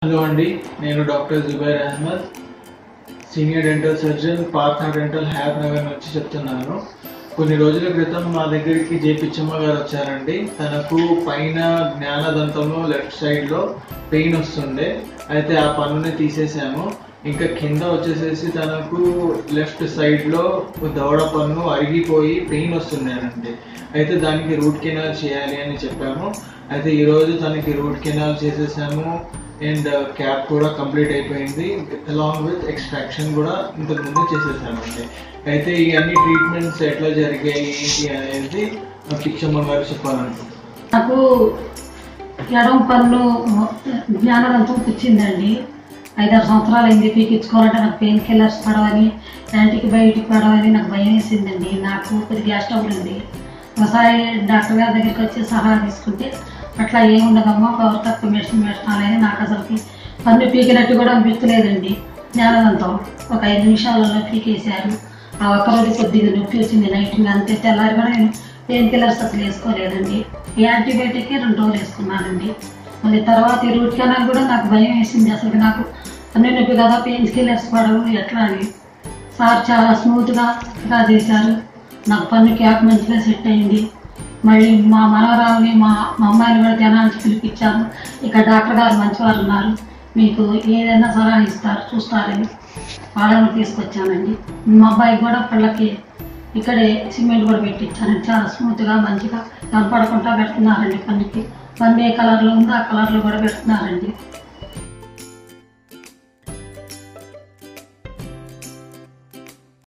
hello అండి నేను doctor Zubair Ahmed senior dental surgeon Partha dental హ్యాబ్ నగర్ నుంచి చెప్తున్నాను కొన్ని రోజుల క్రితం మా దగ్గరికి జే పిచ్చమ్మ గారు వచ్చారండి తనకు పైన జ్ఞానదంతంలో లెఫ్ట్ సైడ్లో పెయిన్ వస్తుండే అయితే ఆ పన్నుని తీసేసాము ఇంకా కింద వచ్చేసేసి తనకు లెఫ్ట్ సైడ్లో దవడ పన్ను అరిగిపోయి పెయిన్ వస్తుండేనండి అయితే దానికి రూట్ కెనాల్ చేయాలి అని చెప్పాము అయితే ఈరోజు తనకి రూట్ కెనాల్ చేసేసాము అండ్ క్యాప్ కూడా కంప్లీట్ అయిపోయింది అలాంగ్ విత్ ఎక్స్ట్రాక్షన్ కూడా ఇంతకుముందు చేసేసామండి అయితే ఈ అన్ని ట్రీట్మెంట్స్ ఎట్లా జరిగాయి ఏంటి అనేది పిచ్చమ్మ గారు చెప్పాలనుకుంటున్నాను నాకు ఎడం పన్ను జ్ఞానదంతం పుచ్చిందండి ఐదారు సంవత్సరాలు అయింది పీకించుకోవాలంటే నాకు పెయిన్ కిల్లర్స్ పడవని యాంటీబయాటిక్ పడవని నాకు భయం వేసిందండి నాకు కొద్దిగా గ్యాస్ ట్రబుల్ ఉంది ఒకసారి డాక్టర్ గారి దగ్గరికి వచ్చి సలహా తీసుకుంటే అట్లా ఏమి ఉండదమ్మా పవర్ తక్కువ మెడిసిన్ పెట్టాలని నాకు అసలుకి పన్ను పీకినట్టు కూడా అనిపించలేదండి జ్ఞానదంతం ఒక ఐదు నిమిషాలలో పీకేశారు ఆ ఒక్కరోజు కొద్దిగా నొప్పి వచ్చింది నైట్ అంతే తెల్లారి కూడా నేను పెయిన్ కిల్లర్స్ అసలు వేసుకోలేదండి ఈ యాంటీబయాటిక్ రెండు రోజులు వేసుకున్నానండి మళ్ళీ తర్వాత ఈ రూట్ కెనాల్ కూడా నాకు భయం వేసింది అసలు నాకు అన్ని నొప్పి కదా పెయిన్ కిల్లర్స్ పడవు ఎట్లా అని సార్ చాలా స్మూత్గా గా చేశారు నాకు పన్ను క్యాప్ మంచిగా సెట్ అయింది మళ్ళీ మా మనవరాలని మా మా అమ్మాయిని కూడా జనానికి పిలిపించాను ఇక్కడ డాక్టర్ గారు మంచివారు ఉన్నారు మీకు ఏదైనా సలహా ఇస్తారు చూస్తారని వాళ్ళని తీసుకొచ్చానండి మా అబ్బాయి కూడా పళ్ళకి ఇక్కడే సిమెంట్ కూడా పెట్టించానండి చాలా స్మూత్గా మంచిగా కనపడకుండా పెడుతున్నారండి పన్నుకి పన్ను ఏ కలర్లో ఉందో ఆ కలర్లో కూడా పెడుతున్నారండి